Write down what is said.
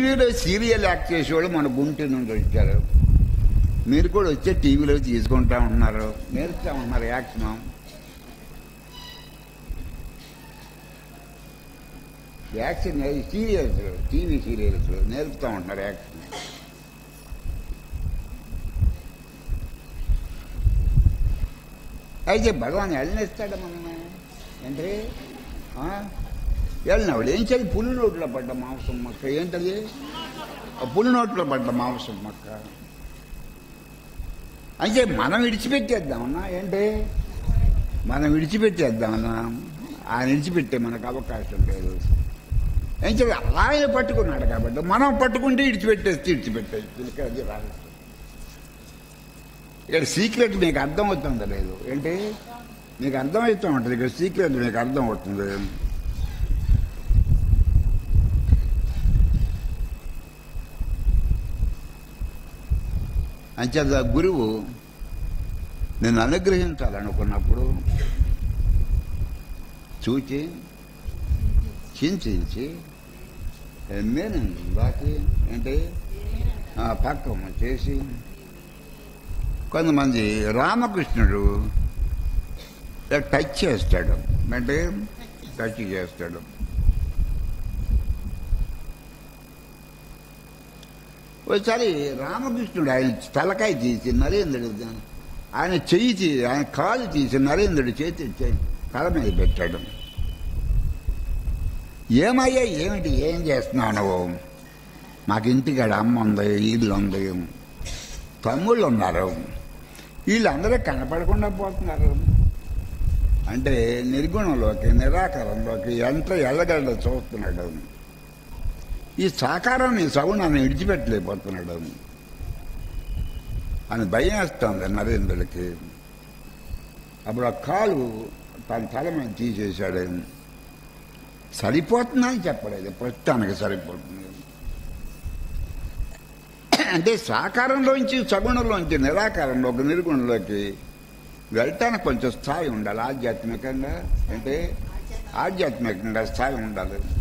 టీవీలో serial act చేసేవాళ్ళు మన గుంటూరు నుండి వచ్చారు మీరు కూడా వచ్చే టీవీలో తీసుకుంటా ఉంటున్నారు నేర్చుతా ఉంటున్నారు action action serials TV serials నేర్పుతా ఉంటున్నారు యాక్షన్ అయితే భగవాన్ వెళ్ళనిస్తాడు మనల్ని ఏంటి వెళ్ళినవాడు ఏం చేయాలి పులి నోట్లో పడ్డ మాంసం మొక్క ఏంటది ఆ పులి నోట్లో పడ్డ మాంసం మొక్క అయితే మనం విడిచిపెట్టేద్దామన్నా ఏంటి మనం విడిచిపెట్టేద్దామన్నా ఆయన విడిచిపెట్టే మనకు అవకాశం లేదు ఏం చేయాలి అలాగే పట్టుకున్నాడు కాబట్టి మనం పట్టుకుంటే విడిచిపెట్టేస్తే విడిచిపెట్టేసి ఇక్కడ అది రహస్యం ఇక్కడ సీక్రెట్ మీకు అర్థమవుతుందా లేదు ఏంటి మీకు అర్థమవుతూ ఉంటుంది ఇక్కడ సీక్రెట్ మీకు అర్థం అవుతుంది అంచేత గురువు నేను అనుగ్రహించాలనుకున్నప్పుడు చూచి చింతించి నేను బాకి ఏంటి ఆ, పక్కన చేసి కొంతమంది రామకృష్ణుడు ఇలా టచ్ చేస్తాడు అంటే టచ్ చేస్తాడు ఒకసారి రామకృష్ణుడు ఆయన తలకాయ తీసి నరేంద్రుడు ఆయన చెయ్యి తీసి ఆయన కాలు తీసి నరేంద్రుడు చేతి చే- తల మీద పెట్టాడు ఏమయ్యా ఏమిటి ఏం చేస్తున్నావు నువ్వు మాకు ఇంటికాడ అమ్మ ఉంది ఇల్లు ఉంది తమ్ముళ్ళు ఉన్నారు వీళ్ళందరూ కనపడకుండా పోతున్నారు అంటే నిర్గుణంలోకి నిరాకారంలోకి ఎంత ఎల్లగడ్డ చూస్తున్నాడు ఈ సాకారాన్ని సగుణాన్ని విడిచిపెట్టలేకపోతున్నాడు అని భయం వేస్తుంది నరేంద్రుడికి అప్పుడు ఆ కాలు తన తల మీద తీసేశాడు సరిపోతుందని చెప్పలేదు ప్రస్తుతానికి సరిపోతుంది అంటే సాకారంలోంచి సగుణంలోంచి నిరాకారంలోకి నిర్గుణంలోకి వెళ్ళటానికి కొంచెం స్థాయి ఉండాలి ఆధ్యాత్మికంగా అంటే ఆధ్యాత్మికంగా స్థాయి ఉండాలి